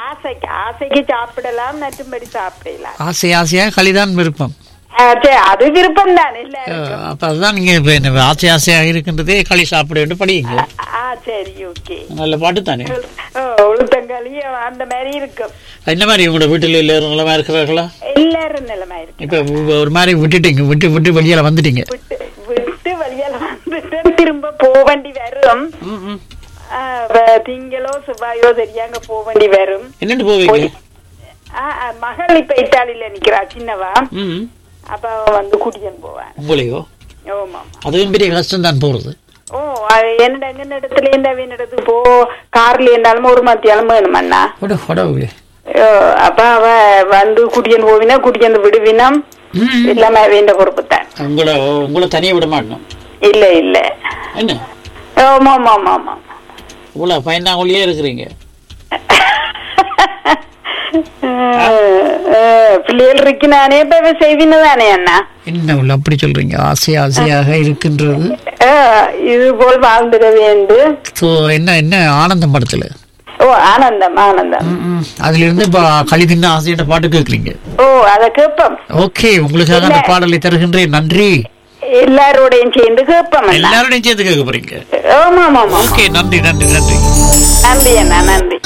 ஆசைக்கு ஆசைக்கு சாப்பிடலாம் மற்றும்படி சாப்பிடலாம் ஆசை ஆசையாக களிதான் விருப்பம் ஆ, சரி, அது விருப்பம் தான் இல்ல அஹ், அப்ப அதுதான் நீங்க இப்ப என்ன ஆசை ஆசையாக இருக்கின்றதே களி சாப்பிட வேண்டும் படியுங்க ஆ சரி ஓகே நல்ல பாட்டு தானே உளுத்தங்களி அந்த மாதிரி இருக்கும் என்ன மாதிரி உங்களோட வீட்டில் எல்லாரும் நலமா இருக்கிறார்களா எல்லாரும் நிலைமை இருக்கு இப்ப ஒரு மாதிரி விட்டுட்டீங்க விட்டு விட்டு வெளியால வந்துட்டீங்க விட்டு விட்டு வழியால வந்துட்டு திரும்ப போக வேண்டி வரும் ம், ம். ஆ, வ- திங்களோ செவ்வாயோ தெரியாங்க போக வேண்டி வரும் என்னண்டு போவீங்க ஆ, ஆ, மகள் இப்ப இத்தாலியில நிக்கிறா சின்னவா ம் அப்ப அவ வந்து கூட்டியன் போவான் உங்களையோ ஓமா அதுவும் பெரிய கஷ்டம் தான் போறது ஓ அது என்னடா எங்க இடத்துல இந்த அவன் இடத்துக்கு போ கார்ல இருந்தாலும் ஒரு மத்தியாலும் வேணுமண்ணா ஒட ஒடவுளே ஓ, அப்ப அவ வந்து குடியன் போவினா குடியன் விடுவினம் எல்லாமே வேண்ட பொறுப்பு தான் உங்களை உங்களை தனியா விட மாட்டோம் இல்ல இல்ல என்ன ஆமா ஆமா ஆமா ஆமா இவ்வளவு பயந்தாங்கொழியே இருக்கிறீங்க பிள்ளைகள் இருக்கு நானே இப்ப இவ செய்வின்னு தானே அண்ணா என்ன உள்ள அப்படி சொல்றீங்க ஆசை ஆசையாக இருக்கின்றது ஆ, இது போல் வாழ்ந்துட வேண்டு ஸோ என்ன என்ன ஆனந்தம் படத்துல ஓ ஆனந்தம் ஆனந்தம் ம், ம். அதுல இருந்து இப்ப களி தின்ன ஆசையோட பாட்டு கேட்குறீங்க ஓ அத கேப்பம் ஓகே உங்களுக்காக அந்த பாடலை தருகின்றேன் நன்றி எல்லாரோடையும் சேர்ந்து கேப்பம் அண்ணா எல்லாரோடையும் சேர்த்து கேட்க போறீங்க ஆமா ஆமா ஆமா ஓகே நன்றி நன்றி நன்றி நன்றி அண்ணா நன்றி